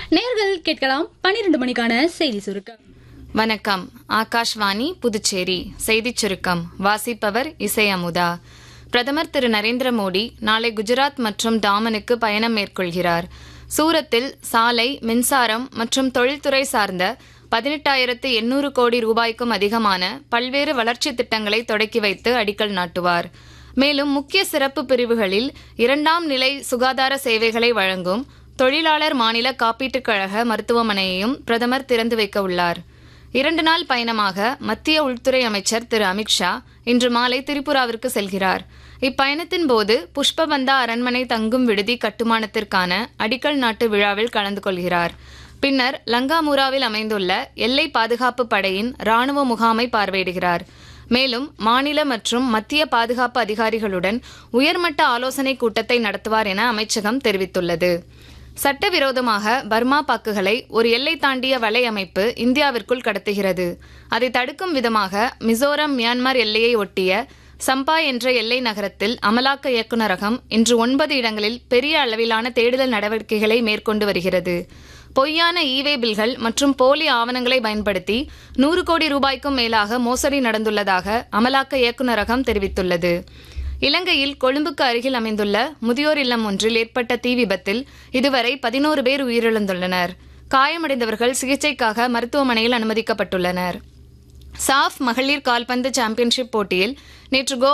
நேர்கள் கேட்கலாம் பனிரெண்டு மணிக்கான செய்தி சுருக்கம் வணக்கம் ஆகாஷ்வாணி புதுச்சேரி செய்திச் சுருக்கம் வாசிப்பவர் இசை அமுதா பிரதமர் திரு நரேந்திர மோடி நாளை குஜராத் மற்றும் டாமனுக்கு பயணம் மேற்கொள்கிறார் சூரத்தில் சாலை மின்சாரம் மற்றும் தொழில்துறை சார்ந்த பதினெட்டாயிரத்து எண்ணூறு கோடி ரூபாய்க்கும் அதிகமான பல்வேறு வளர்ச்சி திட்டங்களை தொடக்கி வைத்து அடிக்கல் நாட்டுவார் மேலும் முக்கிய சிறப்பு பிரிவுகளில் இரண்டாம் நிலை சுகாதார சேவைகளை வழங்கும் தொழிலாளர் மாநில காப்பீட்டுக் கழக மருத்துவமனையையும் பிரதமர் திறந்து வைக்க உள்ளார் இரண்டு நாள் பயணமாக மத்திய உள்துறை அமைச்சர் திரு அமித்ஷா இன்று மாலை திரிபுராவிற்கு செல்கிறார் இப்பயணத்தின் போது புஷ்பபந்தா அரண்மனை தங்கும் விடுதி கட்டுமானத்திற்கான அடிக்கல் நாட்டு விழாவில் கலந்து கொள்கிறார் பின்னர் லங்காமூராவில் அமைந்துள்ள எல்லை பாதுகாப்பு படையின் ராணுவ முகாமை பார்வையிடுகிறார் மேலும் மாநில மற்றும் மத்திய பாதுகாப்பு அதிகாரிகளுடன் உயர்மட்ட ஆலோசனைக் கூட்டத்தை நடத்துவார் என அமைச்சகம் தெரிவித்துள்ளது சட்டவிரோதமாக பர்மா பாக்குகளை ஒரு எல்லை தாண்டிய வலை அமைப்பு இந்தியாவிற்குள் கடத்துகிறது அதை தடுக்கும் விதமாக மிசோரம் மியான்மர் எல்லையை ஒட்டிய சம்பா என்ற எல்லை நகரத்தில் அமலாக்க இயக்குநரகம் இன்று ஒன்பது இடங்களில் பெரிய அளவிலான தேடுதல் நடவடிக்கைகளை மேற்கொண்டு வருகிறது பொய்யான ஈவே பில்கள் மற்றும் போலி ஆவணங்களை பயன்படுத்தி நூறு கோடி ரூபாய்க்கும் மேலாக மோசடி நடந்துள்ளதாக அமலாக்க இயக்குநரகம் தெரிவித்துள்ளது இலங்கையில் கொழும்புக்கு அருகில் அமைந்துள்ள முதியோர் இல்லம் ஒன்றில் ஏற்பட்ட தீ விபத்தில் இதுவரை பதினோரு பேர் உயிரிழந்துள்ளனர் காயமடைந்தவர்கள் சிகிச்சைக்காக மருத்துவமனையில் அனுமதிக்கப்பட்டுள்ளனர் சாஃப் மகளிர் கால்பந்து சாம்பியன்ஷிப் போட்டியில் நேற்று கோ